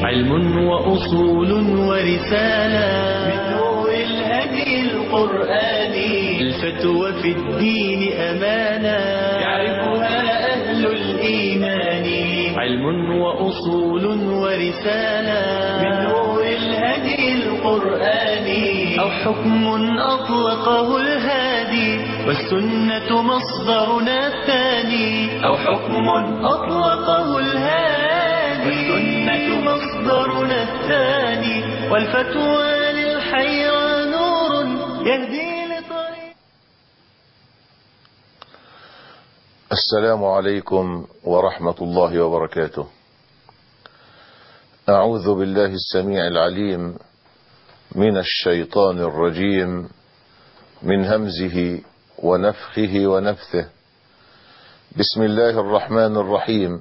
علم وأصول ورسالة من نور الهدي القرآني الفتوى في الدين أمانة يعرفها أهل الإيمان علم وأصول ورسالة من نور الهدي القرآني أو حكم أطلقه الهادي والسنة مصدرنا الثاني أو حكم أطلقه الهادي والسنة مصدرنا الثاني والفتوى للحيرى نور يهدي لطريق السلام عليكم ورحمة الله وبركاته أعوذ بالله السميع العليم من الشيطان الرجيم من همزه ونفخه ونفثه بسم الله الرحمن الرحيم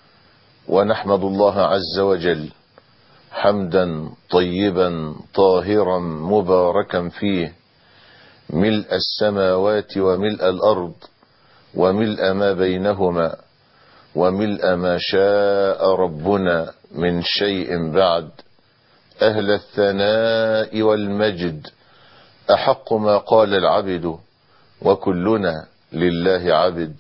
ونحمد الله عز وجل حمدا طيبا طاهرا مباركا فيه ملء السماوات وملء الأرض وملء ما بينهما وملء ما شاء ربنا من شيء بعد أهل الثناء والمجد أحق ما قال العبد وكلنا لله عبد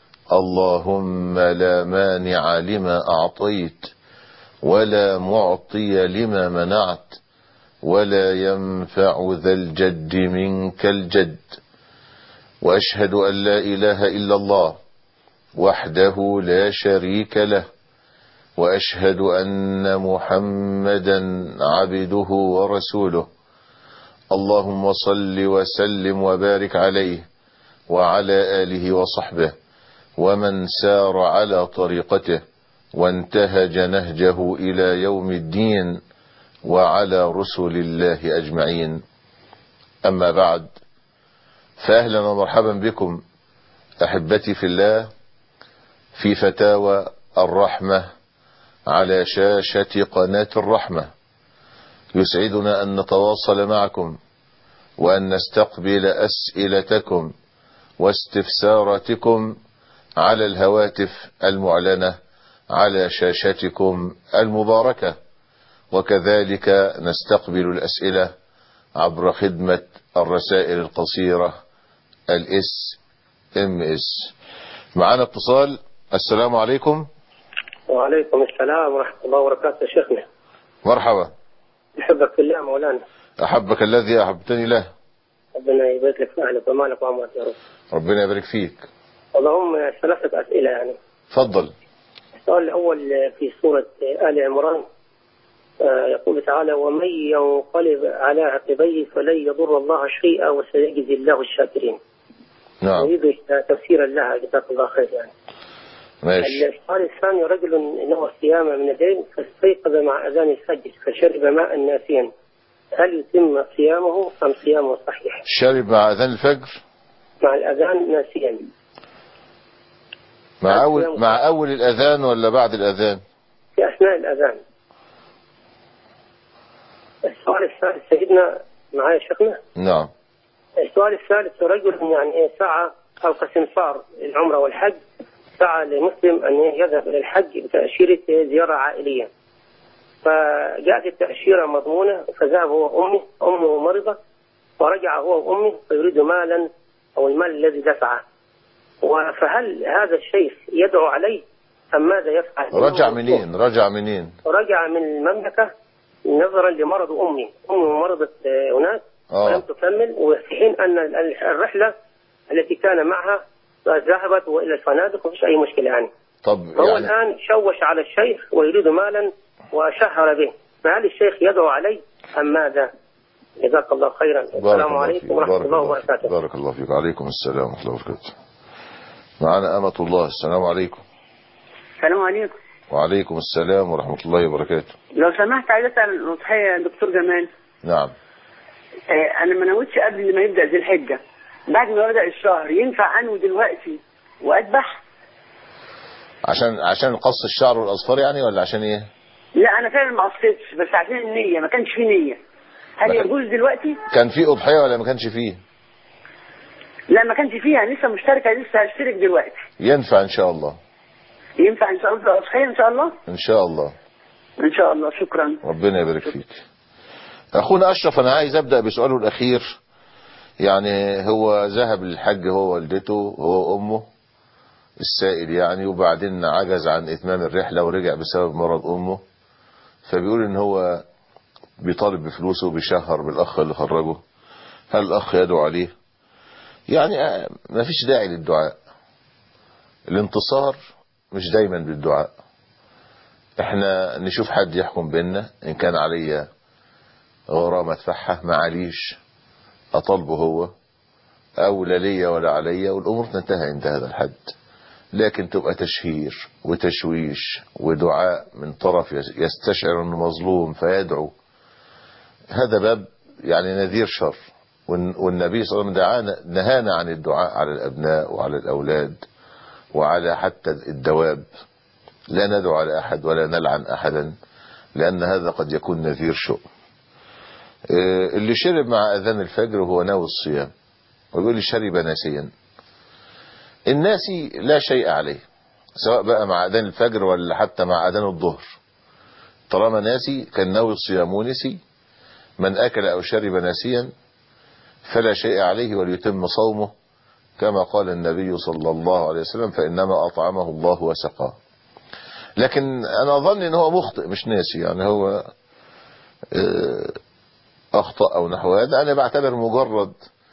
اللهم لا مانع لما أعطيت ولا معطي لما منعت ولا ينفع ذا الجد منك الجد وأشهد أن لا إله إلا الله وحده لا شريك له وأشهد أن محمدا عبده ورسوله اللهم صل وسلم وبارك عليه وعلى آله وصحبه ومن سار على طريقته وانتهج نهجه إلى يوم الدين وعلى رسل الله أجمعين أما بعد فأهلا ومرحبا بكم أحبتي في الله في فتاوى الرحمة على شاشة قناة الرحمة يسعدنا أن نتواصل معكم وأن نستقبل أسئلتكم واستفساراتكم على الهواتف المعلنة على شاشتكم المباركة وكذلك نستقبل الأسئلة عبر خدمة الرسائل القصيرة الاس ام اس معنا اتصال السلام عليكم وعليكم السلام ورحمة الله وبركاته يا شيخنا مرحبا نحبك في الله مولانا أحبك الذي أحبتني له ربنا يبارك لك في أهلك ومالك وعمرك يا رب ربنا يبارك فيك اللهم ثلاثة أسئلة يعني تفضل السؤال الأول في سورة آل عمران آه، يقول تعالى ومن ينقلب على عقبيه فلن يضر الله شيئا وسيجزي الله الشاكرين نعم أريد تفسيرا لها جزاك الله خير يعني ماشي السؤال الثاني رجل له صيام من الليل فاستيقظ مع أذان الفجر فشرب ماء ناسيا هل يتم صيامه أم صيامه صحيح شرب مع أذان الفجر مع الأذان ناسيا مع أول مع أول الأذان ولا بعد الأذان في أثناء الأذان السؤال الثالث سيدنا معايا شيخنا نعم السؤال الثالث رجل يعني إيه سعى أو كسمسار العمرة والحج سعى لمسلم أن يذهب إلى الحج بتأشيرة زيارة عائلية فجاءت التأشيرة مضمونة فذهب هو وأمه أمه مريضة ورجع هو وأمه فيريد مالا أو المال الذي دفعه و- فهل هذا الشيخ يدعو عليه أم ماذا يفعل؟ رجع منين رجع منين رجع من المملكة نظرا لمرض أمي أمه مرضت آه، هناك آه. ولم تكمل وفي حين أن ال- الرحلة التي كان معها ذهبت وإلى الفنادق ومفيش أي مشكلة يعني طب هو يعني الآن شوش على الشيخ ويريد مالا وشهر به فهل الشيخ يدعو عليه أم ماذا؟ جزاك الله خيرا بارك السلام الله عليكم فيك ورحمة بارك الله الله فيك وبركاته بارك الله فيك عليكم السلام ورحمة الله وبركاته معنا أمة الله السلام عليكم السلام عليكم وعليكم السلام ورحمة الله وبركاته لو سمحت عايز اسال الأضحية يا دكتور جمال نعم آه انا ما نويتش قبل ما يبدا ذي الحجه بعد ما بدا الشهر ينفع انوي دلوقتي واذبح عشان عشان قص الشعر والأظفار يعني ولا عشان إيه لا انا فعلا ما قصدتش بس عشان النيه ما كانش في نيه هل ما كان- يجوز دلوقتي كان في أضحية ولا ما كانش فيه لا ما كانش فيها لسه مشتركه لسه هشترك دلوقتي ينفع إن شاء الله ينفع ان شاء الله اضحيه ان شاء الله إن شاء الله ان شاء الله شكرا ربنا يبارك فيك اخونا اشرف انا عايز ابدا بسؤاله الاخير يعني هو ذهب للحج هو والدته هو امه السائل يعني وبعدين عجز عن اتمام الرحله ورجع بسبب مرض امه فبيقول ان هو بيطالب بفلوسه وبيشهر بالاخ اللي خرجه هل الاخ يدعو عليه يعني آه، ما فيش داعي للدعاء الانتصار مش دايما بالدعاء احنا نشوف حد يحكم بيننا ان كان عليا غرامة ادفعها معليش اطالبه هو او لا ليا ولا عليا والامور تنتهي عند هذا الحد لكن تبقى تشهير وتشويش ودعاء من طرف يس- يستشعر انه مظلوم فيدعو هذا باب يعني نذير شر والن- والنبي صلى الله عليه وسلم دعانا نهانا عن الدعاء على الابناء وعلى الاولاد وعلى حتى الدواب لا ندعو على احد ولا نلعن احدا لان هذا قد يكون نذير شؤم آه، اللي شرب مع اذان الفجر وهو ناوي الصيام ويقول لي شرب ناسيا الناسي لا شيء عليه سواء بقى مع اذان الفجر ولا حتى مع اذان الظهر طالما ناسي كان ناوي الصيام ونسي من اكل او شرب ناسيا فلا شيء عليه وليتم صومه كما قال النبي صلى الله عليه وسلم فانما اطعمه الله وسقاه لكن انا اظن ان هو مخطئ مش ناسي يعني هو آه، اخطا او نحو هذا انا بعتبر مجرد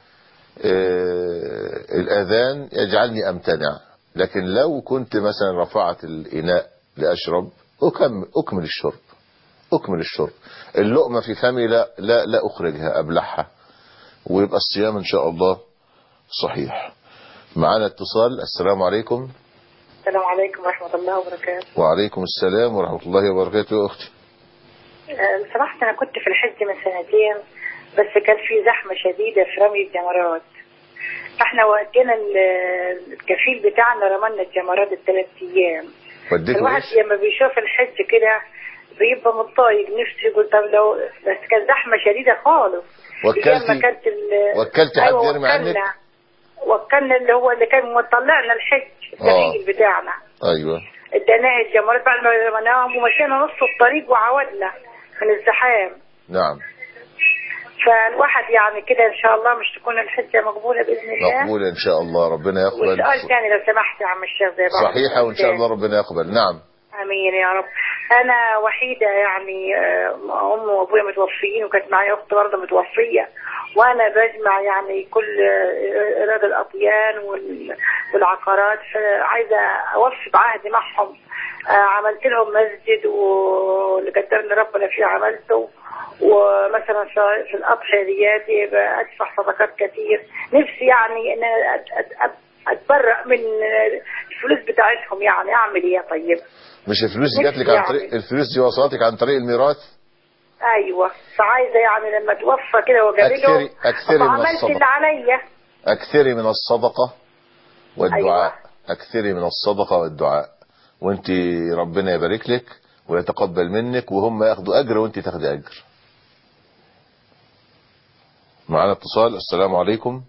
آه، الاذان يجعلني امتنع لكن لو كنت مثلا رفعت الاناء لاشرب أكمل, اكمل الشرب اكمل الشرب اللقمه في فمي لا لا لا اخرجها ابلعها ويبقى الصيام ان شاء الله صحيح معانا اتصال السلام عليكم السلام عليكم ورحمة الله وبركاته وعليكم السلام ورحمه الله وبركاته يا اختي آه، لو سمحت أنا كنت في الحج من سنتين بس كان في زحمة شديدة في رمي الجمرات فاحنا وقتنا ال- الكفيل بتاعنا رملنا الجمرات الثلاث أيام وديته الواحد ايش لما بيشوف الحج كده بيبقى متضايق نفسه يقول طب لو بس كان زحمة شديدة خالص وكلتي- أيام ما كانت ال- وكلتي حد أيوة يرمي عنك؟ وكلنا وكلنا اللي هو اللي كان مطلعنا الحج الكفيل بتاعنا ايوه اديناه الجمرات بعد ما رميناهم ومشينا نص الطريق وعودنا من الزحام نعم فالواحد يعني كده ان شاء الله مش تكون الحجه مقبوله باذن الله مقبولة ان شاء الله ربنا يقبل وسؤال ثاني لو سمحت يا عم الشيخ زي بعض صحيحة وان شاء الله ربنا يقبل نعم امين يا رب انا وحيده يعني آه، امي وابويا متوفيين وكانت معايا اخت برضه متوفيه وانا بجمع يعني كل آه، ايراد الاطيان وال- والعقارات فعايزه اوفي بعهدي معهم آه، عملت لهم مسجد واللي قدرني ربنا فيه عملته ومثلا في- في الاضحيه دياتي ادفع صدقات كتير نفسي يعني ان أنا أت- أت- أت- اتبرأ من الفلوس بتاعتهم يعني اعمل ايه طيب مش الفلوس دي جات لك نفسي عن طريق يعني. الفلوس دي وصلتك عن طريق الميراث ايوه فعايزه يعني لما توفى كده وجابله أكثري- أكثري من عملت الصدقة. اللي عليا اكثري من الصدقة والدعاء أيوة. اكثري من الصدقة والدعاء وانت ربنا يبارك لك ويتقبل منك وهم ياخدوا اجر وانت تاخدي اجر معنا اتصال السلام عليكم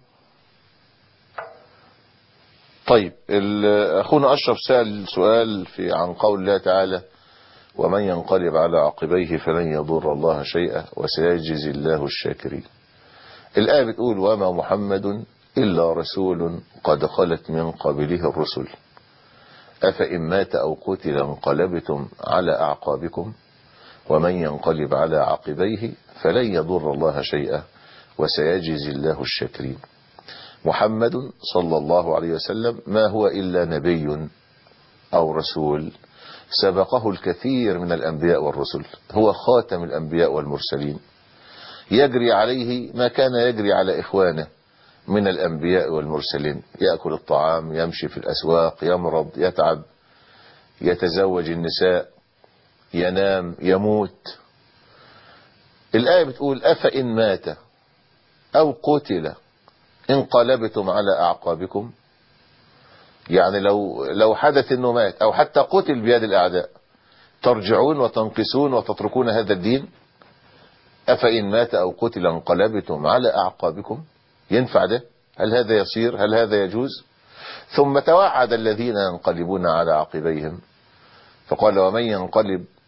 طيب ال- اخونا اشرف سأل سؤال في عن قول الله تعالى ومن ينقلب على عقبيه فلن يضر الله شيئا وسيجزي الله الشاكرين الآية بتقول وما محمد إلا رسول قد خلت من قبله الرسل أفإن مات أو قتل انقلبتم على أعقابكم ومن ينقلب على عقبيه فلن يضر الله شيئا وسيجزي الله الشاكرين محمد صلى الله عليه وسلم ما هو إلا نبي أو رسول سبقه الكثير من الأنبياء والرسل هو خاتم الأنبياء والمرسلين يجري عليه ما كان يجري على إخوانه من الأنبياء والمرسلين يأكل الطعام يمشي في الأسواق يمرض يتعب يتزوج النساء ينام يموت الآية بتقول أفإن مات أو قتل انقلبتم على أعقابكم يعني لو لو حدث انه مات او حتى قتل بيد الاعداء ترجعون وتنقسون وتتركون هذا الدين افان مات او قتل انقلبتم على اعقابكم ينفع ده هل هذا يصير هل هذا يجوز ثم توعد الذين ينقلبون على عقبيهم فقال ومن ينقلب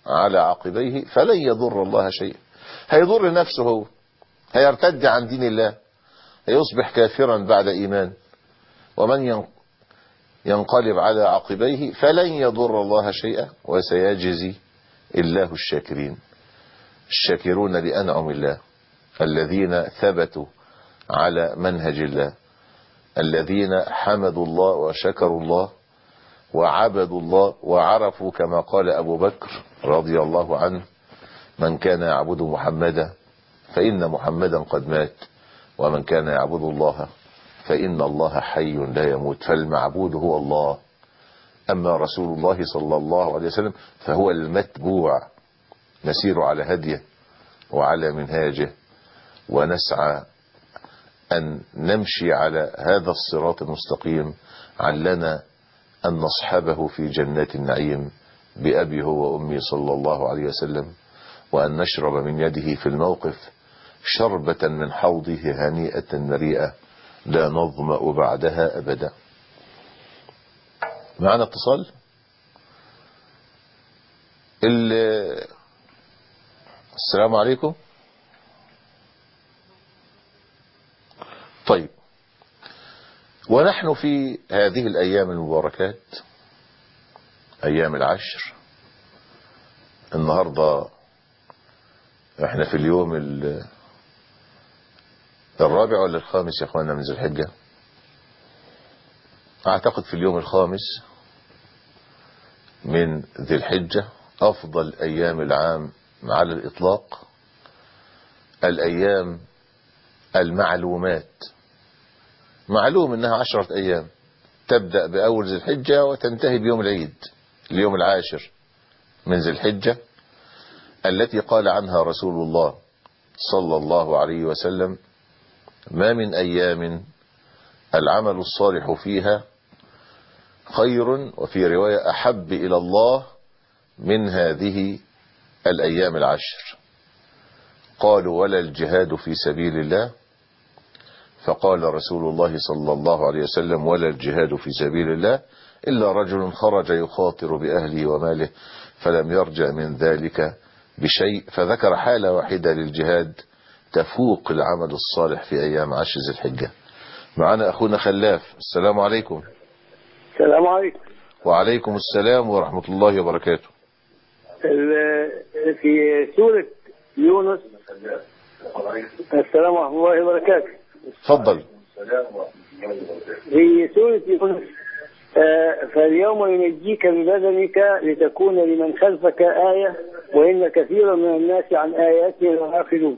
على عقبيه فلن يضر الله شيئا هيضر نفسه هو هيرتد عن دين الله هيصبح كافرا بعد إيمان ومن ين- ينقلب على عقبيه فلن يضر الله شيئا وسيجزي الله الشاكرين الشاكرون لأنعم الله الذين ثبتوا على منهج الله الذين حمدوا الله وشكروا الله وعبدوا الله وعرفوا كما قال أبو بكر رضي الله عنه من كان يعبد محمدا فإن محمدا قد مات ومن كان يعبد الله فإن الله حي لا يموت فالمعبود هو الله أما رسول الله صلى الله عليه وسلم فهو المتبوع نسير على هديه وعلى منهاجه ونسعى أن نمشي على هذا الصراط المستقيم علنا أن نصحبه في جنات النعيم بأبي هو وأمي صلى الله عليه وسلم وأن نشرب من يده في الموقف شربة من حوضه هنيئة مريئة لا نظمأ بعدها أبدا معنا اتصال ال- السلام عليكم طيب ونحن في هذه الأيام المباركات أيام العشر النهاردة احنا في اليوم ال- الرابع ولا الخامس يا اخوانا من ذي الحجة اعتقد في اليوم الخامس من ذي الحجة افضل ايام العام على الاطلاق الايام المعلومات معلوم انها عشرة ايام تبدأ باول ذي الحجة وتنتهي بيوم العيد اليوم العاشر من ذي الحجة التي قال عنها رسول الله صلى الله عليه وسلم ما من أيام العمل الصالح فيها خير وفي رواية أحب إلى الله من هذه الأيام العشر قالوا ولا الجهاد في سبيل الله فقال رسول الله صلى الله عليه وسلم ولا الجهاد في سبيل الله إلا رجل خرج يخاطر بأهله وماله فلم يرجع من ذلك بشيء فذكر حالة واحدة للجهاد تفوق العمل الصالح في أيام عشر ذي الحجة معنا أخونا خلاف السلام عليكم السلام عليكم وعليكم السلام ورحمة الله وبركاته ال- في سورة يونس السلام ورحمة الله وبركاته تفضل في سورة يونس آه، فاليوم ينجيك ببدنك لتكون لمن خلفك آية وإن كثيرا من الناس عن آياتنا لغافلون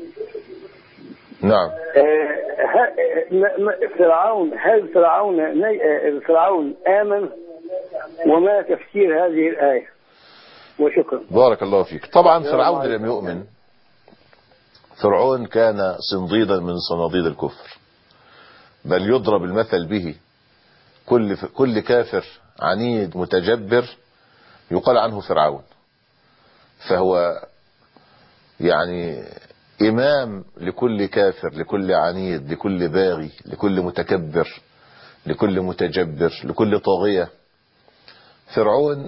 نعم آه، ه- م- م- فرعون هل فرعون ني- آه، فرعون آمن وما تفسير هذه الآية وشكرا بارك الله فيك طبعا فرعون لم يؤمن فرعون كان صنديدا من صناديد الكفر بل يضرب المثل به كل كل كافر عنيد متجبر يقال عنه فرعون فهو يعني إمام لكل كافر لكل عنيد لكل باغي لكل متكبر لكل متجبر لكل طاغية فرعون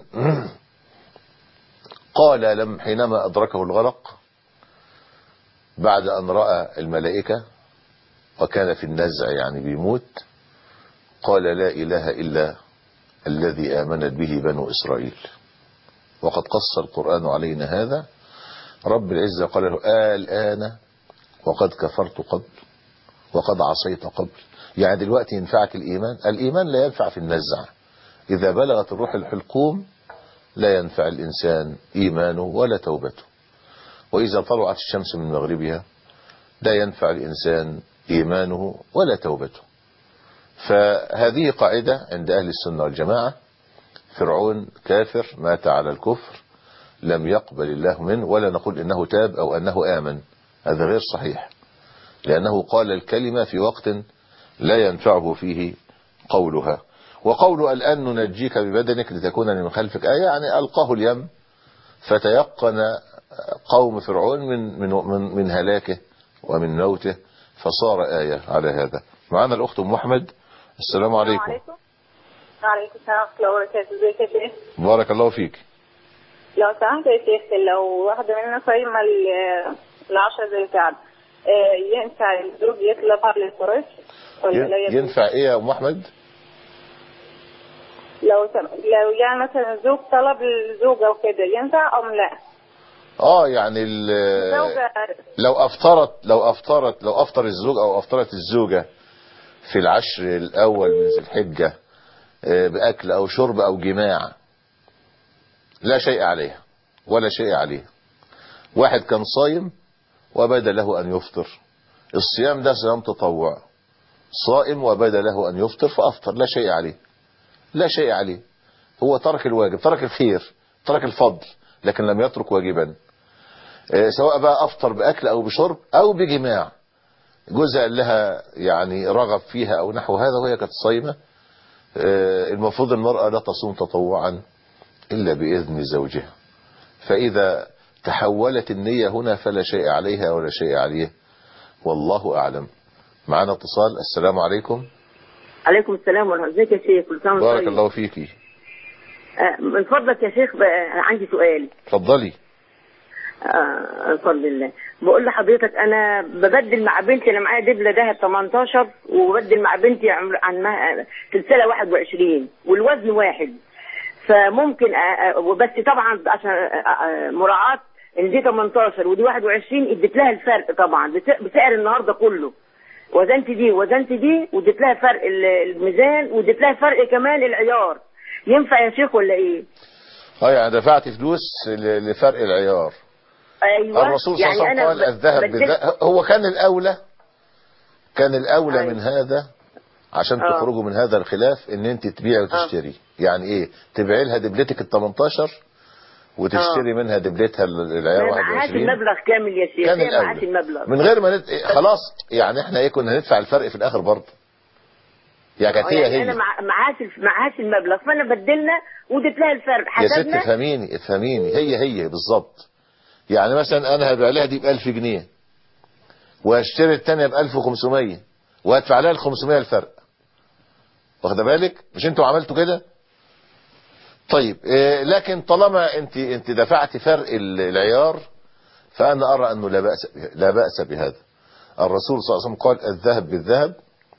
قال لم حينما أدركه الغرق بعد أن رأى الملائكة وكان في النزع يعني بيموت قال لا إله إلا الذي آمنت به بنو إسرائيل وقد قص القرآن علينا هذا رب العزة قال له آه الآن وقد كفرت قبل وقد عصيت قبل يعني دلوقتي ينفعك الإيمان الإيمان لا ينفع في النزع إذا بلغت الروح الحلقوم لا ينفع الإنسان إيمانه ولا توبته وإذا طلعت الشمس من مغربها لا ينفع الإنسان إيمانه ولا توبته فهذه قاعدة عند أهل السنة والجماعة فرعون كافر مات على الكفر لم يقبل الله منه ولا نقول إنه تاب أو أنه آمن هذا غير صحيح لأنه قال الكلمة في وقت لا ينفعه فيه قولها وقول الآن ننجيك ببدنك لتكون من خلفك آية يعني ألقاه اليم فتيقن قوم فرعون من, من, من, من هلاكه ومن موته فصار آية على هذا معنا الأخت أم محمد السلام عليكم عليكم وعليكم السلام ورحمة الله وبركاته ازيك يا شيخ بارك الله فيك لو سمحت يا شيخ لو واحدة مننا صايمة ال- العشرة ذي القعدة آه، ينفع الزوج يطلب للفراش ولا لا ين- يجوز؟ ينفع ايه يا ام احمد لو سم... لو يعني مثلا الزوج طلب الزوجة وكده ينفع أم لا؟ اه يعني ال- زوجة لو افطرت لو افطرت لو افطر الزوج او افطرت الزوجة في العشر الاول من ذي الحجة آه، باكل او شرب او جماع لا شيء عليها ولا شيء عليه واحد كان صايم وبدا له ان يفطر الصيام ده صيام تطوع صائم وبدا له ان يفطر فافطر لا شيء عليه لا شيء عليه هو ترك الواجب ترك الخير ترك الفضل لكن لم يترك واجبا آه، سواء بقى افطر باكل او بشرب او بجماع جوزها قال لها يعني رغب فيها او نحو هذا وهي كانت صايمه آه، المفروض المراه لا تصوم تطوعا الا باذن زوجها فاذا تحولت النيه هنا فلا شيء عليها ولا شيء عليه والله اعلم معنا اتصال السلام عليكم عليكم السلام ورحمة الله ازيك يا شيخ كل سنة وانت بارك طيب. الله فيكي آه، من فضلك يا شيخ بقى عندي سؤال اتفضلي آه، بفضل الله بقول لحضرتك انا ببدل مع بنتي انا معايا دبله دهب 18 وببدل مع بنتي عمر- عنها سلسله 21 والوزن واحد فممكن آه، آه، وبس طبعا عشان آه، آه، مراعاه ان دي 18 ودي 21 اديت لها الفرق طبعا بس- بسعر النهارده كله وزنت دي وزنت دي واديت لها فرق ال- الميزان واديت لها فرق كمان العيار ينفع يا شيخ ولا ايه؟ اه يعني دفعت فلوس ل- لفرق العيار ايوه الرسول صلى الله عليه أنا وسلم قال ب- الذهب بدلت- بالذهب هو كان الاولى كان الاولى أيوة. من هذا عشان آه. تخرجوا من هذا الخلاف ان انت تبيعي وتشتري يعني ايه تبيعي لها دبلتك ال 18 وتشتري منها دبلتها ال- العيار ما معهاش 21 المبلغ كامل يا شيخ كان هي معهاش الاولى المبلغ من غير ما نت... خلاص يعني احنا ايه كنا هندفع الفرق في الاخر برضه يعني كانت هي يعني هي انا مع- معهاش معهاش المبلغ فانا بدلنا واديت لها الفرق يا ست حسبنا افهميني افهميني هي هي بالظبط يعني مثلا انا هبيع لها دي ب 1000 جنيه وهشتري الثانيه ب 1500 وهدفع لها ال 500 الفرق واخده بالك مش انتوا عملتوا كده طيب إيه لكن طالما انت انت دفعت فرق ال- العيار فانا ارى انه لا باس به- لا باس بهذا الرسول صلى الله عليه وسلم قال الذهب بالذهب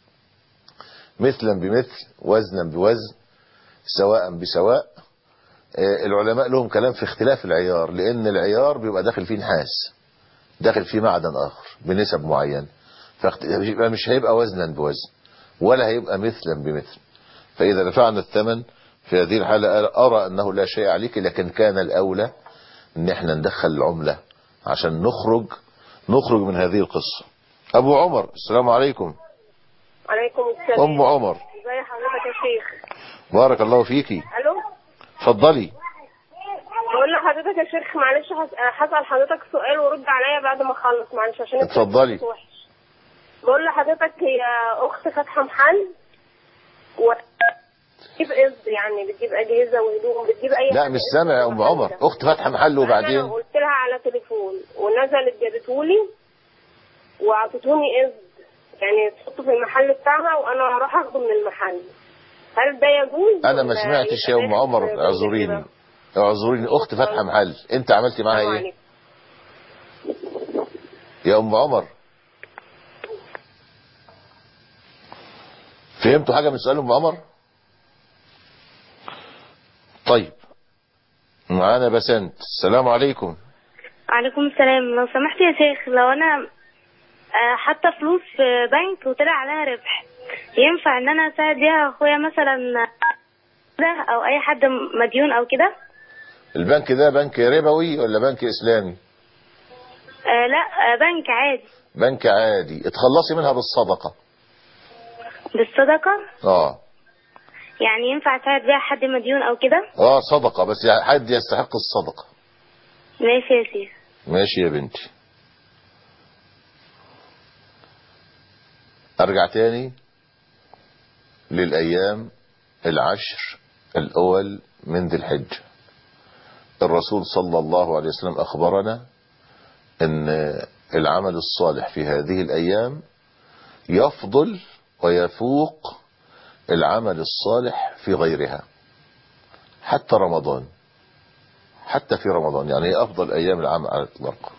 مثلا بمثل وزنا بوزن سواء بسواء آه، العلماء لهم كلام في اختلاف العيار لان العيار بيبقى داخل فيه نحاس داخل فيه معدن اخر بنسب معينه فيبقى مش هيبقى وزنا بوزن ولا هيبقى مثلا بمثل فاذا دفعنا الثمن في هذه الحاله ارى انه لا شيء عليك لكن كان الاولى ان احنا ندخل العمله عشان نخرج نخرج من هذه القصه ابو عمر السلام عليكم عليكم السلام ام عمر ازي حضرتك يا شيخ بارك الله فيكي الو اتفضلي بقول لحضرتك يا شيخ معلش هس- هسأل حضرتك سؤال ورد عليا بعد ما اخلص معلش عشان الصوت اتفضلي. وحش بقول لحضرتك هي اخت فاتحه محل و بتجيب قسط يعني بتجيب اجهزه وهدوم بتجيب اي لا حاجة مش سامع يا ام عمر اخت فاتحه محل وبعدين انا قلت لها على تليفون ونزلت جابتهولي واعطتوني قسط يعني تحطه في المحل بتاعها وانا هروح اخده من المحل هل ده يجوز انا ما ولا سمعتش يا يبقى ام عمر داخل اعذريني اعذريني اخت فاتحه محل انت عملتي معاها السلام ايه عليكم. يا ام عمر فهمتوا حاجه من سؤال ام عمر طيب معانا بسنت السلام عليكم عليكم السلام لو سمحت يا شيخ لو انا آه، حاطه فلوس في بنك وطلع عليها ربح ينفع ان انا اساعد بيها اخويا مثلا ده او اي حد مديون او كده البنك ده بنك ربوي ولا بنك اسلامي آه لا آه بنك عادي بنك عادي اتخلصي منها بالصدقه بالصدقه اه يعني ينفع اساعد بيها حد مديون او كده اه صدقه بس حد يستحق الصدقه ماشي يا شيخ ماشي يا بنتي ارجع تاني للايام العشر الاول من ذي الحجه الرسول صلى الله عليه وسلم اخبرنا ان العمل الصالح في هذه الايام يفضل ويفوق العمل الصالح في غيرها حتى رمضان حتى في رمضان يعني هي أفضل أيام العام على الإطلاق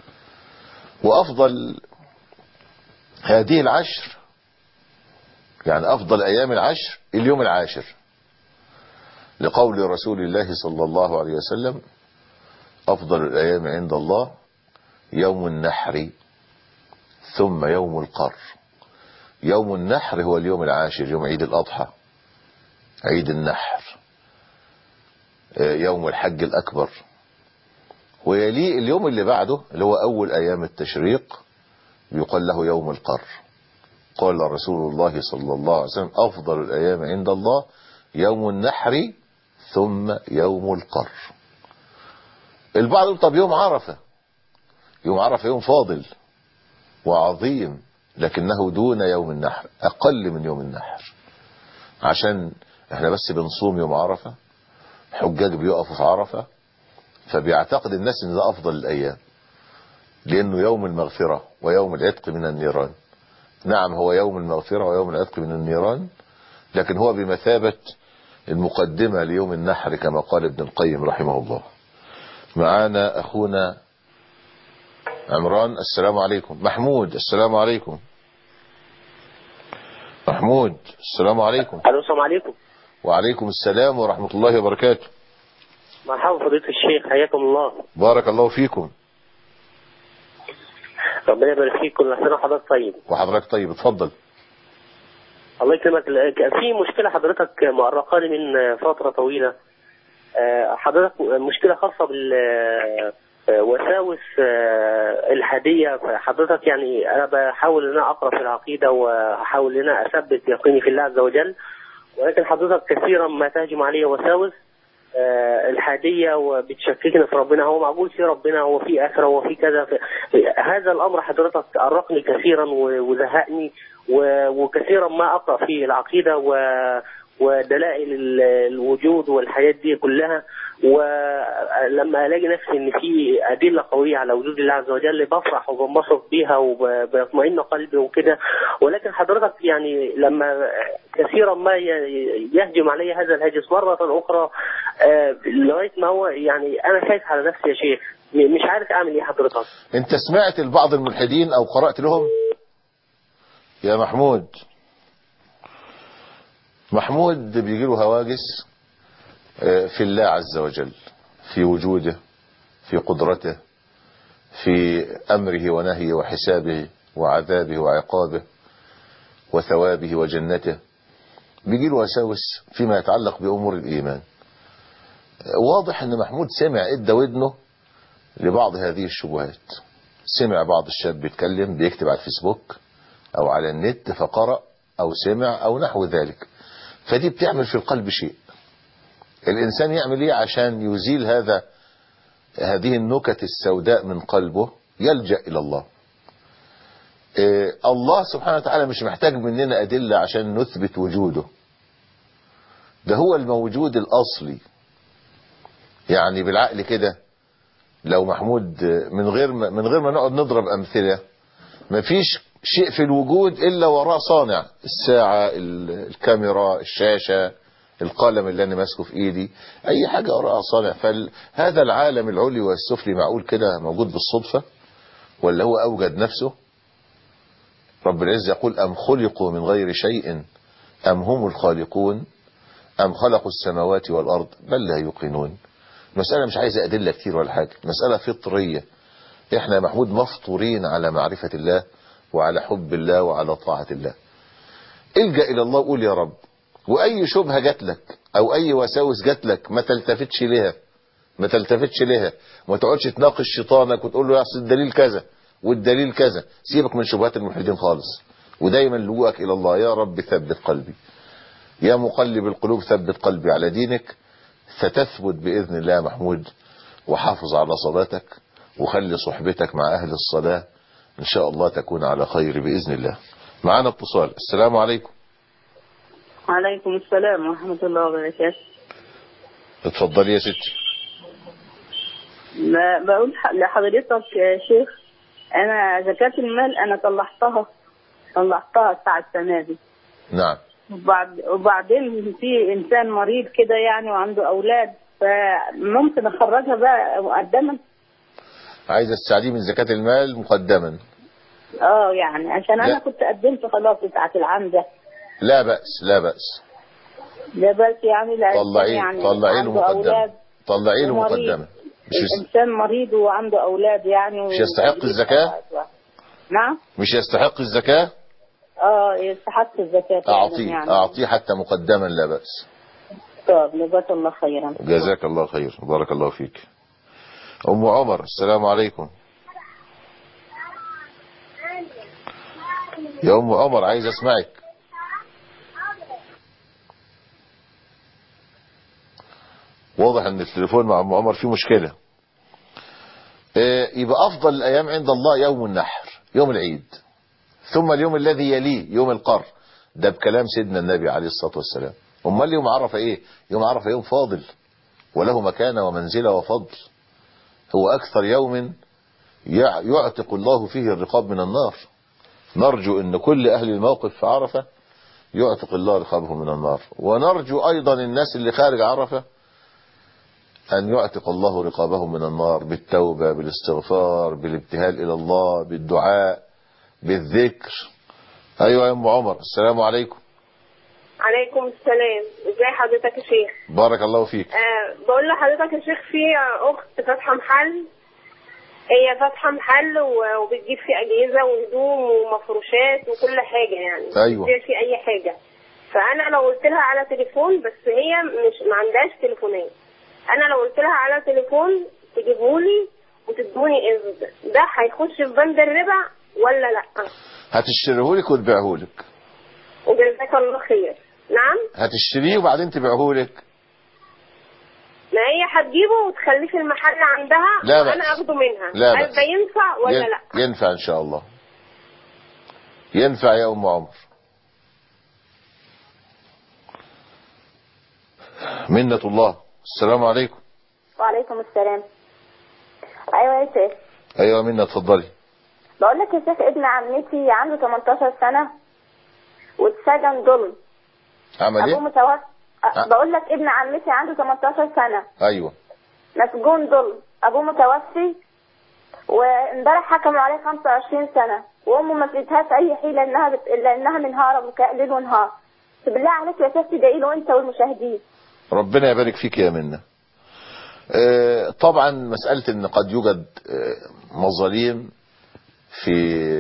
وأفضل هذه العشر يعني أفضل أيام العشر اليوم العاشر لقول رسول الله صلى الله عليه وسلم أفضل الأيام عند الله يوم النحر ثم يوم القر يوم النحر هو اليوم العاشر يوم عيد الأضحى عيد النحر يوم الحج الأكبر ويليه اليوم اللي بعده اللي هو أول أيام التشريق يقال له يوم القر قال رسول الله صلى الله عليه وسلم أفضل الأيام عند الله يوم النحر ثم يوم القر البعض يقول طب يوم عرفة يوم عرفة يوم فاضل وعظيم لكنه دون يوم النحر أقل من يوم النحر عشان احنا بس بنصوم يوم عرفة الحجاج بيقفوا في عرفة فبيعتقد الناس ان ده افضل الايام لانه يوم المغفرة ويوم العتق من النيران نعم هو يوم المغفرة ويوم العتق من النيران لكن هو بمثابة المقدمة ليوم النحر كما قال ابن القيم رحمه الله معانا اخونا عمران السلام عليكم محمود السلام عليكم محمود السلام عليكم الو السلام عليكم وعليكم السلام ورحمة الله وبركاته مرحبا فضيلة الشيخ حياكم الله بارك الله فيكم ربنا يبارك فيك كل سنة وحضرتك طيب وحضرتك طيب اتفضل الله يكرمك كان في مشكلة حضرتك مؤرقاني من فترة طويلة آه، حضرتك مشكلة خاصة بال آه، وساوس آه، الهدية حضرتك يعني أنا بحاول إن أنا أقرأ في العقيدة وأحاول إن أنا أثبت يقيني في الله عز وجل ولكن حضرتك كثيرا ما تهجم علي وساوس آه، الحادية وبتشككنا في ربنا هو معقول في ربنا هو في آخرة هو في كذا في هذا الأمر حضرتك أرقني كثيرا و- وزهقني و- وكثيرا ما أقرأ في العقيدة و- ودلائل ال- الوجود والحاجات دي كلها ولما الاقي نفسي ان في ادله قويه على وجود الله عز وجل بفرح وبنبسط بيها وبيطمئن قلبي وكده ولكن حضرتك يعني لما كثيرا ما ي- يهجم علي هذا الهاجس مره اخرى آه، لغايه ما هو يعني انا خايف على نفسي يا شيخ م- مش عارف اعمل ايه حضرتك انت سمعت لبعض الملحدين او قرأت لهم يا محمود محمود بيجي له هواجس آه، في الله عز وجل في وجوده في قدرته في أمره ونهيه وحسابه وعذابه وعقابه وثوابه وجنته بيجي له وساوس فيما يتعلق بأمور الإيمان آه، واضح أن محمود سمع إدى ودنه لبعض هذه الشبهات سمع بعض الشاب بيتكلم بيكتب على الفيسبوك أو على النت فقرأ أو سمع أو نحو ذلك فدي بتعمل في القلب شيء الإنسان يعمل إيه عشان يزيل هذا هذه النكت السوداء من قلبه يلجأ إلى الله إيه الله سبحانه وتعالى مش محتاج مننا أدلة عشان نثبت وجوده ده هو الموجود الأصلي يعني بالعقل كده لو محمود من غير ما من غير ما نقعد نضرب أمثلة مفيش شيء في الوجود إلا وراه صانع الساعة ال- الكاميرا الشاشة القلم اللي أنا ماسكه في إيدي أي حاجة وراها صانع فهذا العالم العلوي والسفلي معقول كده موجود بالصدفة ولا هو أوجد نفسه رب العزة يقول أم خلقوا من غير شيء أم هم الخالقون أم خلقوا السماوات والأرض بل لا يوقنون المسألة مش عايزة أدلة كتير ولا حاجة مسألة فطرية احنا يا محمود مفطورين على معرفة الله وعلى حب الله وعلى طاعة الله الجأ إلى الله وقول يا رب وأي شبهة جات لك أو أي وساوس جات لك ما تلتفتش لها ما تلتفتش لها ما تقعدش تناقش شيطانك وتقول له يا أصل الدليل كذا والدليل كذا سيبك من شبهات الملحدين خالص ودايما لجوءك إلى الله يا رب ثبت قلبي يا مقلب القلوب ثبت قلبي على دينك ستثبت بإذن الله يا محمود وحافظ على صلاتك وخلي صحبتك مع أهل الصلاة إن شاء الله تكون على خير بإذن الله معنا اتصال السلام عليكم وعليكم السلام ورحمة الله وبركاته اتفضلي يا ستي ب- بقول ح- لحضرتك يا شيخ أنا زكاة المال أنا طلعتها طلعتها الساعة السنة دي نعم وبعد وبعدين في إنسان مريض كده يعني وعنده أولاد فممكن اخرجها بقى مقدما عايزة تساعديه من زكاة المال مقدما اه يعني عشان لا. انا كنت قدمت خلاص بتاعة العمدة لا بأس لا بأس ده بس يعني لا طلعيه يعني طلعيه له عنده مقدما اولاد طلعيه له ومريض. مقدما مش يس- الانسان مريض وعنده اولاد يعني مش يستحق الزكاة نعم مش يستحق الزكاة اه يستحق الزكاة فعلاً أعطيه يعني أعطيه حتى مقدما لا بأس طب جزاك الله خيرا جزاك الله خير بارك الله فيك أم عمر السلام عليكم يا أم عمر عايز أسمعك واضح أن التليفون مع أم عمر فيه مشكلة آه، يبقى أفضل الأيام عند الله يوم النحر يوم العيد ثم اليوم الذي يليه يوم القر ده بكلام سيدنا النبي عليه الصلاة والسلام أمال يوم عرفة إيه يوم عرفة يوم فاضل وله مكانة ومنزلة وفضل هو أكثر يوم يع- يعتق الله فيه الرقاب من النار نرجو أن كل أهل الموقف في عرفة يعتق الله رقابهم من النار ونرجو أيضا الناس اللي خارج عرفة أن يعتق الله رقابهم من النار بالتوبة بالاستغفار بالابتهال إلى الله بالدعاء بالذكر أيوة يا أم عمر السلام عليكم عليكم السلام ازي حضرتك يا شيخ بارك الله فيك آه بقول لحضرتك يا شيخ في اخت فاتحه محل هي فاتحه محل و- وبتجيب فيه اجهزه وهدوم ومفروشات وكل حاجه يعني أيوة. بتبيع فيه اي حاجه فانا لو قلت لها على تليفون بس هي مش ما عندهاش تليفونات انا لو قلت لها على تليفون تجيبهولي وتدوني اذن ده هيخش في بند الربا ولا لا هتشتريهولك وتبيعهولك وجزاك الله خير نعم هتشتريه وبعدين تبيعهولك ما هي هتجيبه وتخليه في المحل عندها لا وانا بأس. اخده منها لا هل بأس. ده ينفع ولا ين- لا ينفع إن شاء الله ينفع يا أم عمر منة الله السلام عليكم وعليكم السلام ايوه يا شيخ أيوة منة اتفضلي بقول لك يا شيخ ابن عمتي عنده 18 سنه واتسجن ظلم عمل ابوه ايه متوفى أه. بقول لك ابن عمتي عنده 18 سنه ايوه مسجون ظلم ابوه متوفي وامبارح حكموا عليه 25 سنه وامه ما فيتهاش اي حيله انها بت... الا انها منهاره بكاء ليل ونهار بالله عليك يا شيخ تدعي له انت والمشاهدين ربنا يبارك فيك يا منة آه، طبعا مسألة ان قد يوجد آه، مظاليم في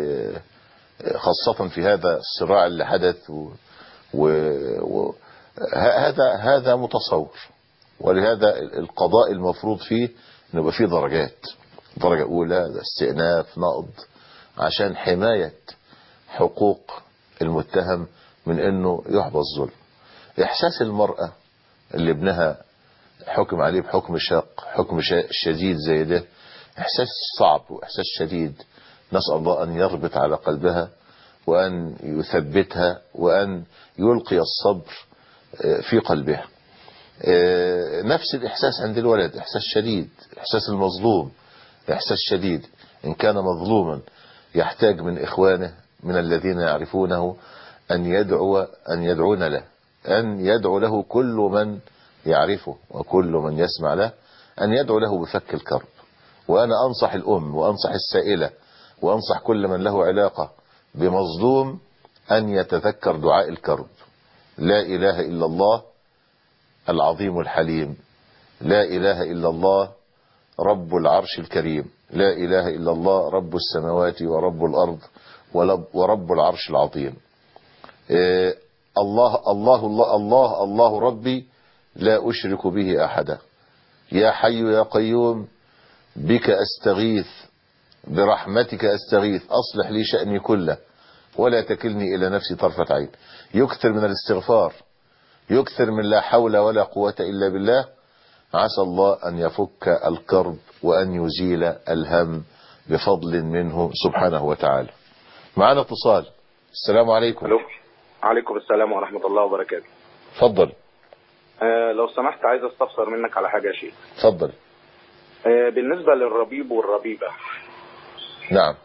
آه، خاصة في هذا الصراع اللي حدث و و و ه- هذا هذا متصور ولهذا القضاء المفروض فيه انه يبقى فيه درجات درجة اولى ده استئناف نقض عشان حماية حقوق المتهم من انه يحبس ظلم احساس المرأة اللي ابنها حكم عليه بحكم شاق حكم شا- شديد زي ده احساس صعب واحساس شديد نسأل الله ان يربط على قلبها وان يثبتها وان يلقي الصبر آه، في قلبها آه، نفس الاحساس عند الولد احساس شديد احساس المظلوم احساس شديد ان كان مظلوما يحتاج من اخوانه من الذين يعرفونه ان يدعو ان يدعون له ان يدعو له كل من يعرفه وكل من يسمع له ان يدعو له بفك الكرب وانا انصح الام وانصح السائله وانصح كل من له علاقه بمظلوم ان يتذكر دعاء الكرب لا اله الا الله العظيم الحليم لا اله الا الله رب العرش الكريم لا اله الا الله رب السماوات ورب الارض ولب- ورب العرش العظيم إيه، الله الله الله الله الله ربي لا أشرك به أحدا يا حي يا قيوم بك أستغيث برحمتك أستغيث أصلح لي شأني كله ولا تكلني إلى نفسي طرفة عين يكثر من الاستغفار يكثر من لا حول ولا قوة إلا بالله عسى الله أن يفك الكرب وأن يزيل الهم بفضل منه سبحانه وتعالى معنا اتصال السلام عليكم الو عليكم السلام ورحمة الله وبركاته اتفضل آه لو سمحت عايز استفسر منك على حاجة يا شيخ اتفضل آه بالنسبة للربيب والربيبة نعم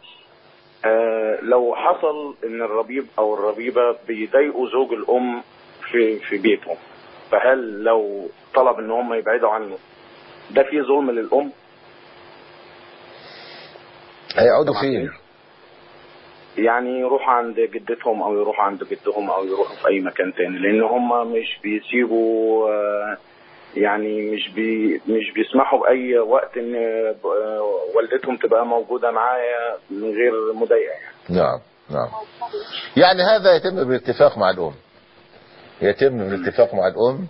آه لو حصل ان الربيب او الربيبة بيضايقوا زوج الام في في بيتهم فهل لو طلب ان هم يبعدوا عنه ده فيه ظلم للام هيقعدوا فين يعني يروحوا عند جدتهم او يروحوا عند جدهم او يروحوا في اي مكان تاني لان هم مش بيسيبوا آه، يعني مش بي مش بيسمحوا باي وقت ان آه، والدتهم تبقى موجوده معايا من غير مضايقه يعني نعم نعم يعني هذا يتم بالاتفاق مع الأم يتم بالاتفاق مع الأم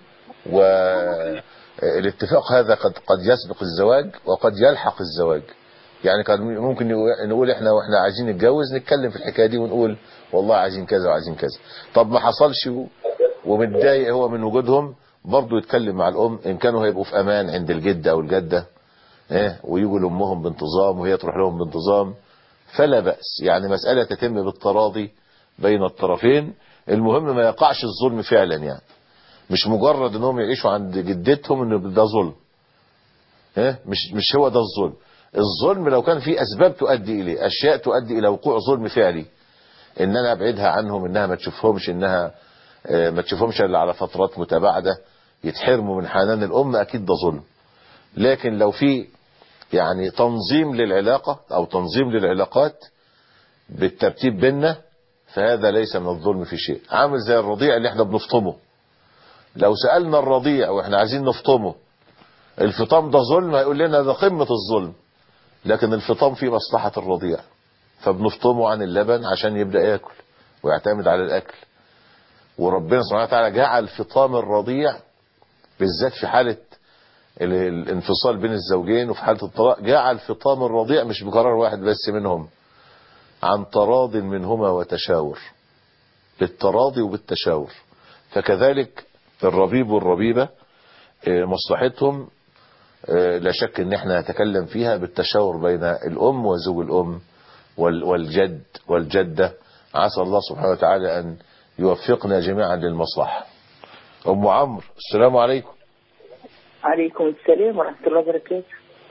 والاتفاق هذا قد قد يسبق الزواج وقد يلحق الزواج يعني كان ممكن نقول احنا واحنا عايزين نتجوز نتكلم في الحكايه دي ونقول والله عايزين كذا وعايزين كذا طب ما حصلش و- ومتضايق هو من وجودهم برضه يتكلم مع الام ان كانوا هيبقوا في امان عند الجد او الجده ايه ويجوا لامهم بانتظام وهي تروح لهم بانتظام فلا بأس يعني مسألة تتم بالتراضي بين الطرفين المهم ما يقعش الظلم فعلا يعني مش مجرد انهم يعيشوا عند جدتهم ان ده ظلم ها مش مش هو ده الظلم الظلم لو كان في اسباب تؤدي اليه اشياء تؤدي الى وقوع ظلم فعلي ان انا ابعدها عنهم انها ما تشوفهمش انها آه، ما تشوفهمش الا على فترات متباعده يتحرموا من حنان الام اكيد ده ظلم لكن لو في يعني تنظيم للعلاقة او تنظيم للعلاقات بالترتيب بيننا فهذا ليس من الظلم في شيء عامل زي الرضيع اللي احنا بنفطمه لو سألنا الرضيع واحنا عايزين نفطمه الفطام ده ظلم هيقول لنا ده قمة الظلم لكن الفطام فيه مصلحة الرضيع فبنفطمه عن اللبن عشان يبدأ ياكل ويعتمد على الاكل وربنا سبحانه وتعالى جعل فطام الرضيع بالذات في حالة ال- الانفصال بين الزوجين وفي حالة الطلاق جعل فطام الرضيع مش بقرار واحد بس منهم عن تراض منهما وتشاور بالتراضي وبالتشاور فكذلك الربيب والربيبة آه، مصلحتهم آه، لا شك ان احنا نتكلم فيها بالتشاور بين الام وزوج الام وال- والجد والجدة عسى الله سبحانه وتعالى ان يوفقنا جميعا للمصلحة ام عمرو السلام عليكم عليكم السلام ورحمة الله وبركاته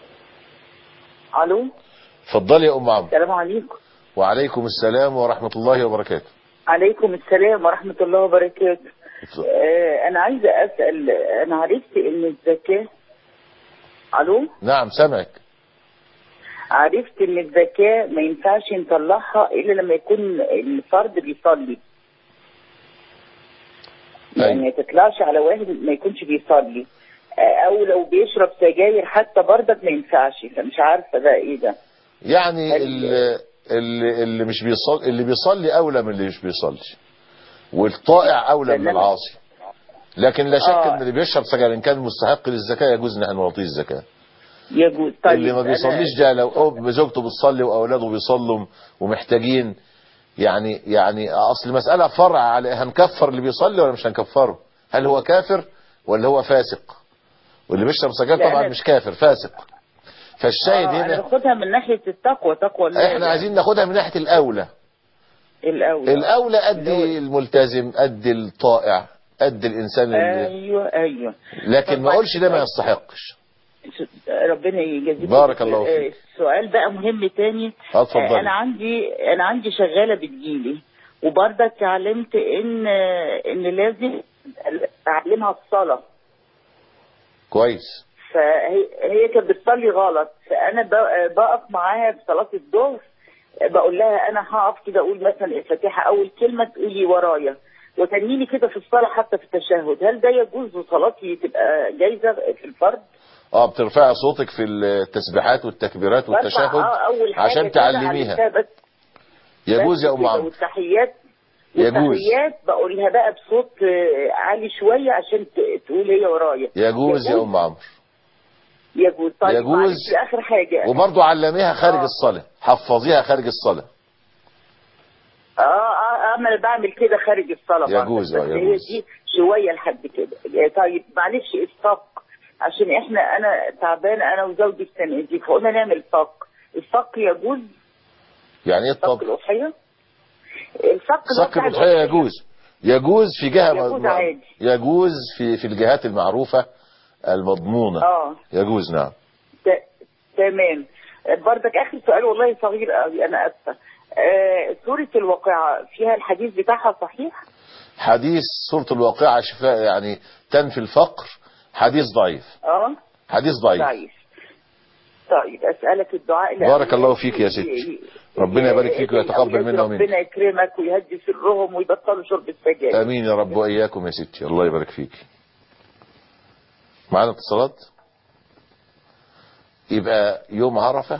ألو اتفضلي يا ام عمرو السلام عليكم وعليكم السلام ورحمة الله وبركاته عليكم السلام ورحمة الله وبركاته آه أنا عايزة أسأل أنا عرفت إن الزكاة ألو نعم سامعك عرفت إن الزكاة ما ينفعش نطلعها إلا لما يكون الفرد بيصلي يعني ما تطلعش على واحد ما يكونش بيصلي آه، أو لو بيشرب سجاير حتى برضك ما ينفعش فمش عارفة ده إيه ده يعني اللي, اللي, اللي مش بيصلي اللي بيصلي اولى من اللي مش بيصلي والطائع اولى من العاصي لكن لا شك آه. ان اللي بيشرب سجاير ان كان مستحق للزكاه يجوز ان احنا نعطيه الزكاه يجوز طيب اللي ما أنا- بيصليش ده لو أم زوجته بتصلي واولاده بيصلوا ومحتاجين يعني يعني اصل المساله فرع على هنكفر اللي بيصلي ولا مش هنكفره هل هو كافر ولا هو فاسق واللي بيشرب سجاير لا، طبعا أنا- مش كافر فاسق فالشاهد آه، أنا هنا باخدها من ناحية التقوى تقوى الله احنا عايزين ناخدها من ناحيه الاولى الأولى الاولى قد الملتزم قد الطائع قد الانسان اللي ايوه ايوه لكن ما اقولش ده ما يستحقش ربنا يجازيك بارك الله آه، فيك. سؤال بقى مهم تاني اه، اتفضلي. آه، انا عندي انا عندي شغاله بتجيلي وبرضك علمت ان ان لازم اعلمها الصلاه كويس فهي هي كانت بتصلي غلط فانا ب- بقف معاها في صلاه الظهر بقول لها انا هقف كده اقول مثلا الفاتحه اول كلمه تقولي ورايا وتنيني كده في الصلاه حتى في التشهد هل ده يجوز وصلاتي تبقى جايزه في الفرض اه بترفعي صوتك في التسبيحات والتكبيرات برفع والتشهد اه اول حاجه عشان كده تعلميها عرفتها بس يجوز يا بس ام كده، عمرو والتحيات يجوز. والتحيات بقولها بقى بصوت آه، عالي شويه عشان ت- تقول هي ورايا يجوز يا ام عمرو يجوز طيب يجوز. معلش اخر حاجه وبرضه علميها خارج آه. الصلاه حفظيها خارج الصلاه اه اه اه ما انا بعمل كده خارج الصلاه برضه. يجوز، آه، بس هي يجوز. دي شويه لحد كده آه، طيب معلش الصك عشان احنا انا تعبانه انا وزوجي السنه دي فقلنا نعمل صك الصك يجوز يعني ايه صك الطب الاضحيه الصك اللي هو صك بتاع الاضحيه يجوز يجوز في جهه يجوز م- عادي. يجوز في في الجهات المعروفه المضمونه اه يجوز نعم ت- تمام برضك اخر سؤال والله صغير قوي انا اسفه آه، سورة الواقعة فيها الحديث بتاعها صحيح حديث سورة الواقعة شفاء يعني تنفي الفقر حديث ضعيف اه حديث ضعيف ضعيف طيب اسألك الدعاء بارك الله فيك يا ستي ربنا يبارك فيك ويتقبل منا ومنك ربنا يكرمك ويهدي سرهم ويبطلوا شرب السجاير امين يا رب واياكم يا ستي الله يبارك فيك معانا اتصالات يبقى يوم عرفة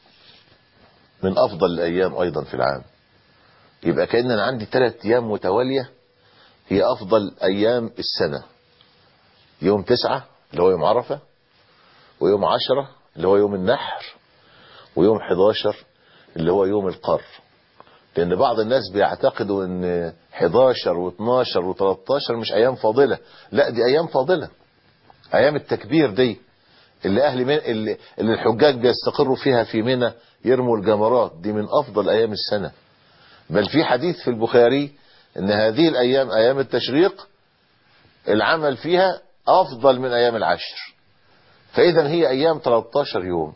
من افضل الايام ايضا في العام يبقى كأن انا عندي ثلاث ايام متوالية هي افضل ايام السنة يوم تسعة اللي هو يوم عرفة ويوم عشرة اللي هو يوم النحر ويوم 11 اللي هو يوم القر لان بعض الناس بيعتقدوا ان 11 و12 و13 مش ايام فاضلة لا دي ايام فاضلة ايام التكبير دي اللي اهل من اللي, اللي الحجاج بيستقروا فيها في منى يرموا الجمرات دي من افضل ايام السنة بل في حديث في البخاري ان هذه الايام ايام التشريق العمل فيها افضل من ايام العشر فاذا هي ايام 13 يوم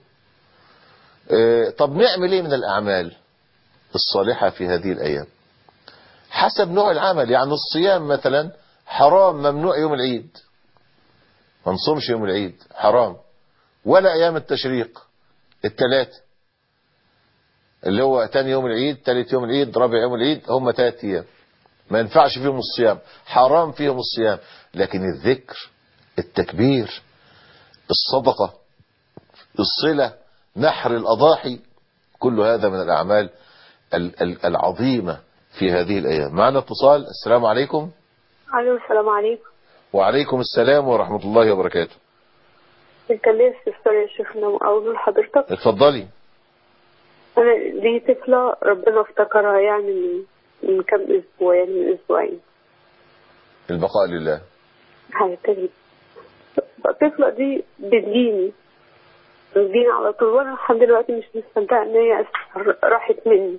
اه طب نعمل ايه من الاعمال الصالحة في هذه الايام حسب نوع العمل يعني الصيام مثلا حرام ممنوع يوم العيد ما نصومش يوم العيد حرام ولا ايام التشريق الثلاث اللي هو تاني يوم العيد تالت يوم العيد رابع يوم العيد هم ثلاث ايام ما ينفعش فيهم الصيام حرام فيهم الصيام لكن الذكر التكبير الصدقة الصلة نحر الأضاحي كل هذا من الأعمال العظيمة في هذه الأيام معنا اتصال السلام عليكم الو السلام عليكم وعليكم السلام ورحمة الله وبركاته كان ليا استفسار يا شيخنا اقول لحضرتك اتفضلي انا لي طفله ربنا افتكرها يعني من من كام اسبوع يعني من اسبوعين البقاء لله هتجي الطفله دي بتجيني بتجيني على طول وانا لحد دلوقتي مش مستمتعه ان هي راحت مني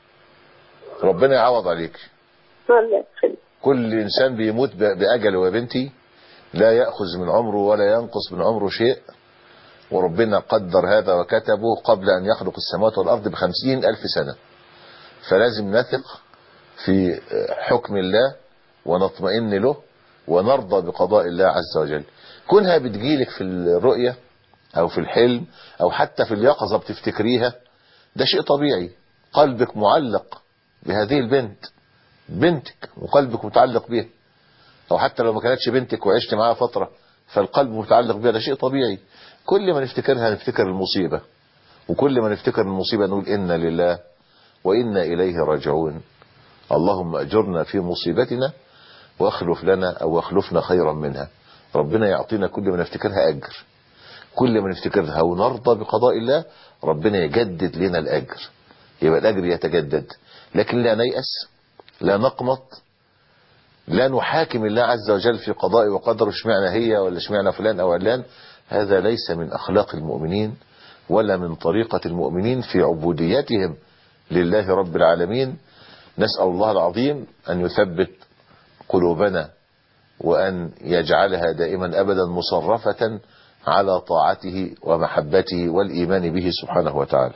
ربنا يعوض عليك الله يخليك كل انسان بيموت باجله يا بنتي لا يأخذ من عمره ولا ينقص من عمره شيء وربنا قدر هذا وكتبه قبل أن يخلق السماوات والأرض بخمسين ألف سنة فلازم نثق في حكم الله ونطمئن له ونرضى بقضاء الله عز وجل كونها بتجيلك في الرؤية أو في الحلم أو حتى في اليقظة بتفتكريها ده شيء طبيعي قلبك معلق بهذه البنت بنتك وقلبك متعلق بها او حتى لو ما كانتش بنتك وعشت معاها فترة فالقلب متعلق بها ده شيء طبيعي كل ما نفتكرها نفتكر المصيبة وكل ما نفتكر المصيبة نقول إنا لله وإنا إليه راجعون اللهم أجرنا في مصيبتنا واخلف لنا أو اخلفنا خيرا منها ربنا يعطينا كل ما نفتكرها أجر كل ما نفتكرها ونرضى بقضاء الله ربنا يجدد لنا الأجر يبقى الأجر يتجدد لكن لا نيأس لا نقمط لا نحاكم الله عز وجل في قضاء وقدر اشمعنى هي ولا اشمعنى فلان او علان هذا ليس من اخلاق المؤمنين ولا من طريقة المؤمنين في عبوديتهم لله رب العالمين نسأل الله العظيم ان يثبت قلوبنا وان يجعلها دائما ابدا مصرفة على طاعته ومحبته والايمان به سبحانه وتعالى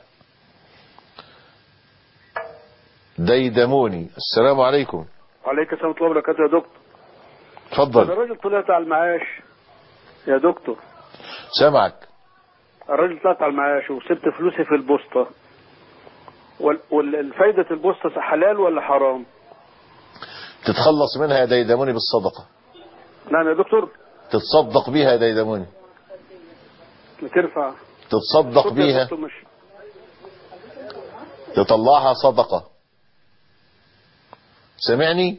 ديدموني السلام عليكم وعليك السلام ورحمة الله وبركاته يا دكتور اتفضل أنا راجل طلعت على المعاش يا دكتور سامعك الراجل طلعت على المعاش وسبت فلوسي في البوسطة وال- والفايدة البوسطة حلال ولا حرام؟ تتخلص منها يا ديدموني بالصدقة نعم يا دكتور تتصدق بيها يا ديدموني بترفع تتصدق صوت يا بيها دكتور مش تطلعها صدقة سمعني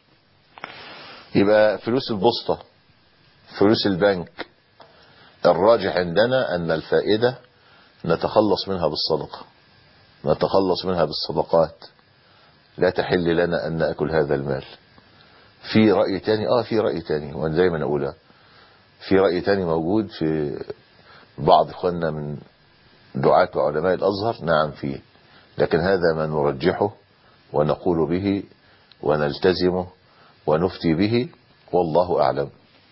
يبقى فلوس البسطة فلوس البنك الراجح عندنا أن الفائدة نتخلص منها بالصدقة نتخلص منها بالصدقات لا تحل لنا أن نأكل هذا المال في رأي تاني آه في رأي تاني وأنا زي ما نقولها في رأي تاني موجود في بعض إخواننا من دعاة وعلماء الأزهر نعم فيه لكن هذا ما نرجحه ونقول به ونلتزمه ونفتي به والله أعلم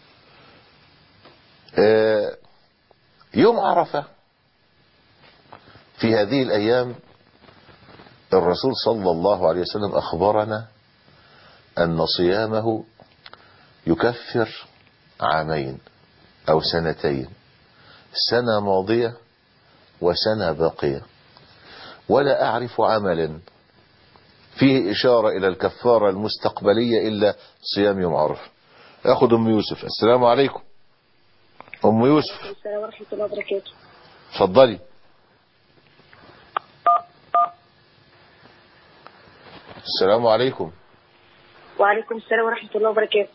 آه، يوم عرفة في هذه الأيام الرسول صلى الله عليه وسلم أخبرنا أن صيامه يكفر عامين أو سنتين سنة ماضية وسنة باقية ولا أعرف عملا فيه إشارة إلى الكفارة المستقبلية إلا صيام يوم عرفة أخذ أم يوسف السلام عليكم أم يوسف السلام ورحمة الله وبركاته اتفضلي السلام عليكم وعليكم السلام ورحمة الله وبركاته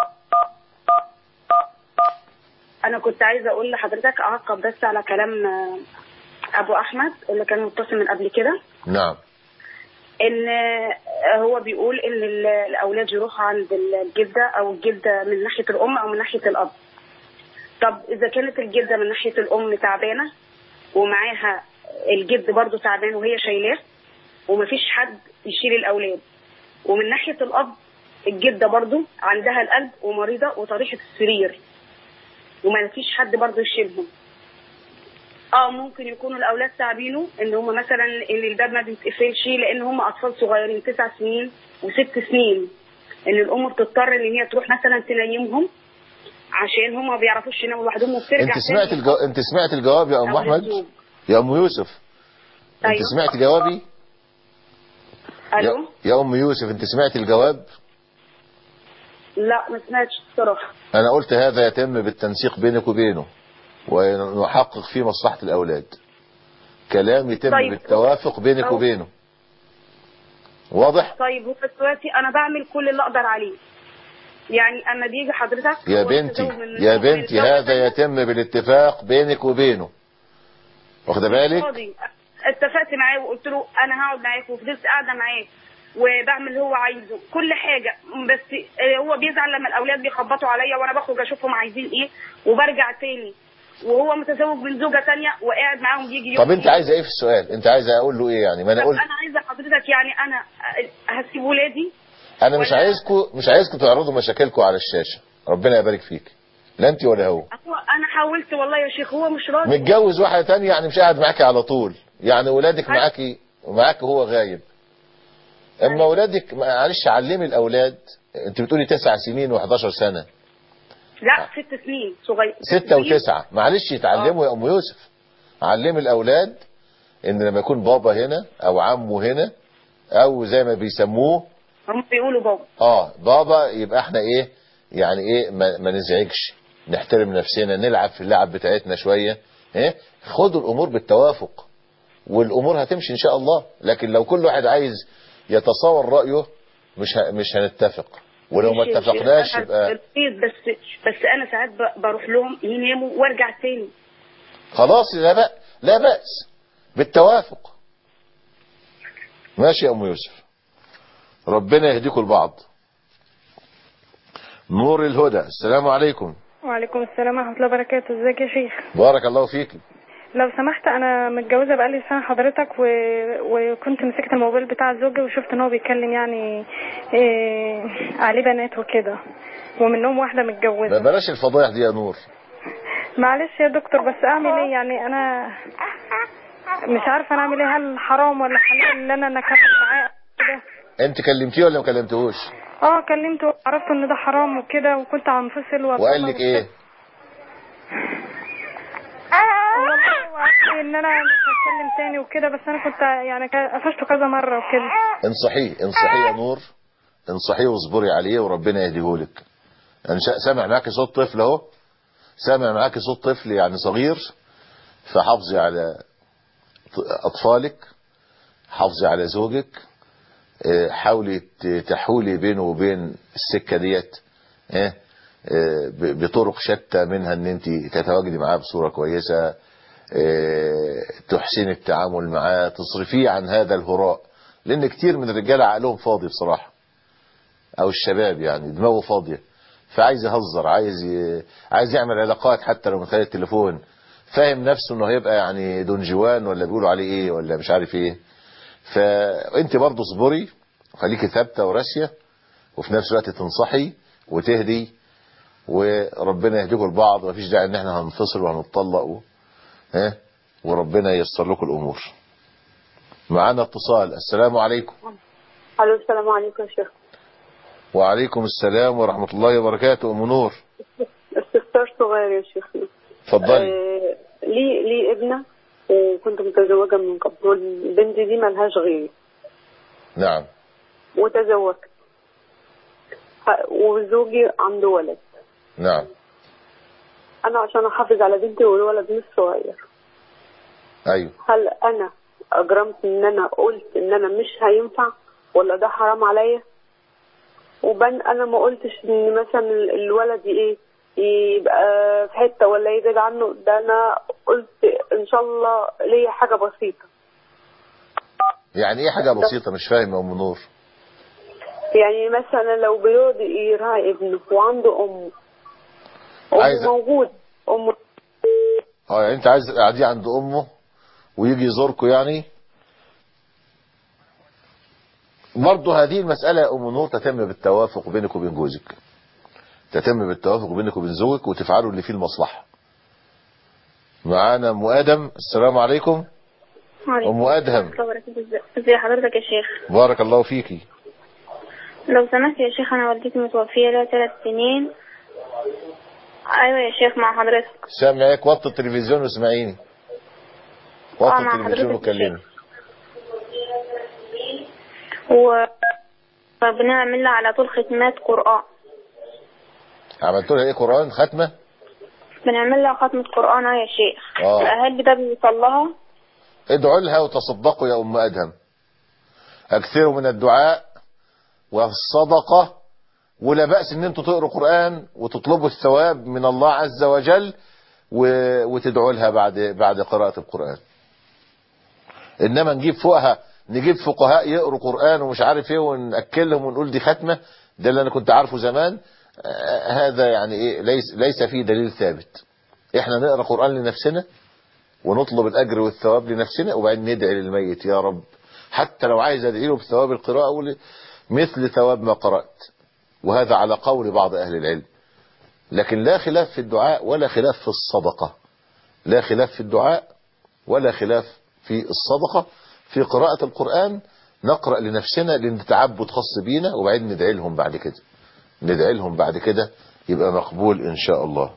أنا كنت عايزة أقول لحضرتك أعقب بس على كلام آه، أبو أحمد اللي كان متصل من قبل كده نعم إن آه، هو بيقول إن ال- الأولاد يروحوا عند الجدة أو الجدة من ناحية الأم أو من ناحية الأب طب إذا كانت الجدة من ناحية الأم تعبانة ومعاها الجد برضو تعبان وهي شايلاه ومفيش حد يشيل الأولاد ومن ناحية الأب الجدة برضو عندها القلب ومريضة وطريحة السرير وما فيش حد برضو يشيلهم اه ممكن يكونوا الاولاد تعبينه ان هم مثلا ان الباب ما بيتقفلش لان هم اطفال صغيرين تسع سنين وست سنين ان الام بتضطر ان هي تروح مثلا تنيمهم عشان هم ما بيعرفوش يناموا لوحدهم وبترجع انت سمعت تاني. الجو... انت سمعت الجواب يا ام أو احمد الزوج. يا ام يوسف انت أيوة. سمعت جوابي الو يا... يا ام يوسف انت سمعت الجواب لا ما سمعتش الصراحه انا قلت هذا يتم بالتنسيق بينك وبينه ونحقق فيه مصلحة الاولاد كلام يتم طيب. بالتوافق بينك أو- وبينه واضح طيب هو دلوقتي انا بعمل كل اللي اقدر عليه يعني اما بيجي حضرتك يا هو بنتي متزوج من- يا من بنتي زوجة هذا يتم بالاتفاق بينك وبينه واخده بالك فاضي اتفقت معاه وقلت له انا هقعد معاك وفضلت قاعده معاه وبعمل اللي هو عايزه كل حاجه بس آه، هو بيزعل لما الاولاد بيخبطوا عليا وانا بخرج اشوفهم عايزين ايه وبرجع تاني وهو متزوج من زوجه تانية وقاعد معاهم بيجي يوم طب انت عايزه ايه في السؤال انت عايزه اقول له ايه يعني ما انا طب قلت انا عايزه حضرتك يعني انا آه، هسيب ولادي انا مش عايزكم مش عايزكم تعرضوا مشاكلكم على الشاشة ربنا يبارك فيك لا انت ولا هو هو انا حاولت والله يا شيخ هو مش راضي متجوز واحدة تانية يعني مش قاعد معاكي على طول يعني ولادك معاكي ومعاك هو غايب اما ولادك معلش علمي الاولاد انت بتقولي تسع سنين و11 سنة لا ست سنين صغير ستة وتسعة معلش يتعلموا يا ام يوسف علمي الاولاد ان لما يكون بابا هنا او عمه هنا او زي ما بيسموه هم بيقولوا بابا اه بابا يبقى احنا ايه يعني ايه ما, ما نزعجش نحترم نفسنا نلعب في اللعب بتاعتنا شوية ايه خدوا الامور بالتوافق والامور هتمشي ان شاء الله لكن لو كل واحد عايز يتصور رأيه مش ه... مش هنتفق ولو ما ماشي يا شيخ. اتفقناش أنا يبقى رضيت بس بس انا ساعات ب- بروح لهم يناموا وارجع تاني خلاص لا بأس لا بأس بالتوافق ماشي يا ام يوسف ربنا يهديكم البعض نور الهدى السلام عليكم وعليكم السلام ورحمة الله وبركاته ازيك يا شيخ بارك الله فيك لو سمحت انا متجوزة بقالي سنة حضرتك و... وكنت مسكت الموبايل بتاع زوجي وشفت ان هو بيتكلم يعني إيه... عليه بنات وكده ومنهم واحدة ما متجوزة بلاش الفضايح دي يا نور معلش يا دكتور بس اعمل ايه يعني انا مش عارفة انا اعمل ايه هل حرام ولا حلال ان انا نكمل معاه كده انت كلمتيه ولا ما كلمتهوش اه كلمته وعرفت ان ده حرام وكده وكنت هنفصل وقال لك ايه والله هو قال لي ان انا مش هتكلم تاني وكده بس انا كنت يعني ك- قفشته كذا مرة وكده انصحيه انصحيه يا نور انصحيه واصبري عليه وربنا يهديهولك انا شا- سامع معاكي صوت طفل اهو سامع معاكي صوت طفل يعني صغير فحافظي على ط- اطفالك حافظي على زوجك اه، حاولي ت- تحولي بينه وبين السكة ديت اه، اه، ب- بطرق شتى منها ان انت تتواجدي معاه بصورة كويسة اه، تحسني التعامل معاه تصرفيه عن هذا الهراء لان كتير من الرجال عقلهم فاضي بصراحة او الشباب يعني دماغه فاضية فعايز يهزر عايز ي... عايز يعمل علاقات حتى لو من خلال التليفون فاهم نفسه انه هيبقى يعني دونجوان ولا بيقولوا عليه ايه ولا مش عارف ايه فانت برضه اصبري وخليكي ثابته وراسيه وفي نفس الوقت تنصحي وتهدي وربنا يهديكم البعض ومفيش داعي ان احنا هننفصل وهنتطلق و... ها وربنا ييسر لكم الامور معانا اتصال السلام عليكم الو السلام عليكم يا شيخ وعليكم السلام ورحمة الله وبركاته أم نور استفسار صغير يا شيخ اتفضلي آه لي لي ابنه وكنت متزوجه من قبل والبنت دي ملهاش غيري نعم وتزوجت ف- وزوجي عنده ولد نعم انا عشان احافظ على بنتي والولد مش صغير أيوه هل انا اجرمت ان انا قلت ان انا مش هينفع ولا ده حرام عليا وبن انا ما قلتش ان مثلا ال- الولد ايه يبقى في حته ولا يبعد عنه ده انا قلت ان شاء الله ليا حاجه بسيطه يعني إيه حاجة بسيطة مش فاهم يا أم نور يعني مثلا لو بيقعد يراعي ابنه وعنده امه امه عايز- موجود امه اه يعني أنت عايز قاعدين عند أمه ويجي يزوركم يعني برضه هذه المسألة يا أم نور تتم بالتوافق بينك وبين جوزك تتم بالتوافق بينك وبين زوجك وتفعلوا اللي فيه المصلحة معانا أم آدم السلام عليكم أم أدهم ازي حضرتك يا شيخ بارك الله فيكي لو سمحت يا شيخ انا والدتي متوفية لها ثلاث سنين ايوه يا شيخ مع حضرتك سامعك وطي التلفزيون واسمعيني آه، وطي مع التلفزيون حضرتك يا وكلمي و بنعمل لها على طول ختمات قرآن عملت لها ايه قرآن ختمة بنعمل لها ختمة قرآن اه يا شيخ آه. الأهل ده بيوصل لها ادعوا لها وتصدقوا يا أم أدهم أكثروا من الدعاء والصدقة ولا بأس ان انتوا تقروا قرآن وتطلبوا الثواب من الله عز وجل و... وتدعوا لها بعد بعد قراءة القرآن انما نجيب فوقها نجيب فقهاء يقروا قرآن ومش عارف ايه ونأكلهم ونقول دي ختمة ده اللي انا كنت عارفه زمان آه، هذا يعني ايه ليس ليس فيه دليل ثابت احنا نقرا قرآن لنفسنا ونطلب الاجر والثواب لنفسنا وبعدين ندعي للميت يا رب حتى لو عايز ادعي له بثواب القراءة أقول مثل ثواب ما قرأت وهذا على قول بعض اهل العلم لكن لا خلاف في الدعاء ولا خلاف في الصدقة لا خلاف في الدعاء ولا خلاف في الصدقة في قراءة القرآن نقرأ لنفسنا لأن تعبد خاص بينا وبعدين ندعي لهم بعد كده ندعي لهم بعد كده يبقى مقبول إن شاء الله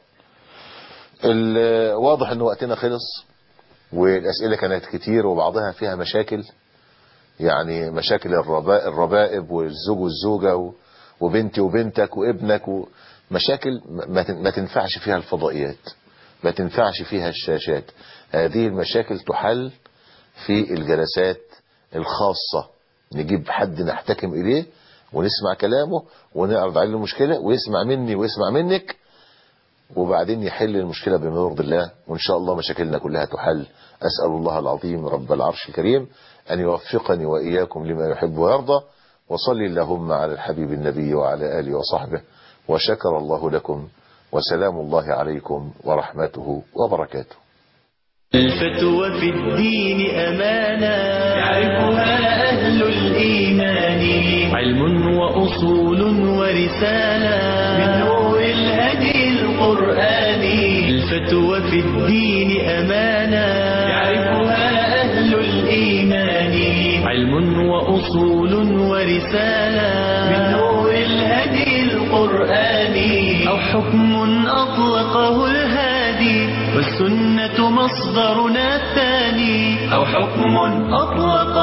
ال- واضح أن وقتنا خلص والأسئلة كانت كتير وبعضها فيها مشاكل يعني مشاكل الربا- الربائب والزوج والزوجة و- وبنتي وبنتك وابنك ومشاكل ما تن- ما تنفعش فيها الفضائيات ما تنفعش فيها الشاشات هذه المشاكل تحل في الجلسات الخاصة نجيب حد نحتكم إليه ونسمع كلامه ونعرض عليه المشكلة ويسمع مني ويسمع منك وبعدين يحل المشكلة بما يرضي الله وإن شاء الله مشاكلنا كلها تحل أسأل الله العظيم رب العرش الكريم أن يوفقني وإياكم لما يحب ويرضى وصلي اللهم على الحبيب النبي وعلى آله وصحبه وشكر الله لكم وسلام الله عليكم ورحمته وبركاته الفتوى في الدين أمانة يعرفها أهل الإيمان علم وأصول ورسالة من نور الهدي القرآني الفتوى في الدين أمانة يعرفها أهل الإيمان علم وأصول ورسالة من نور الهدي القرآني أو حكم أطلقه الهادي والسنة مصدرنا الثاني أو حكم أطلق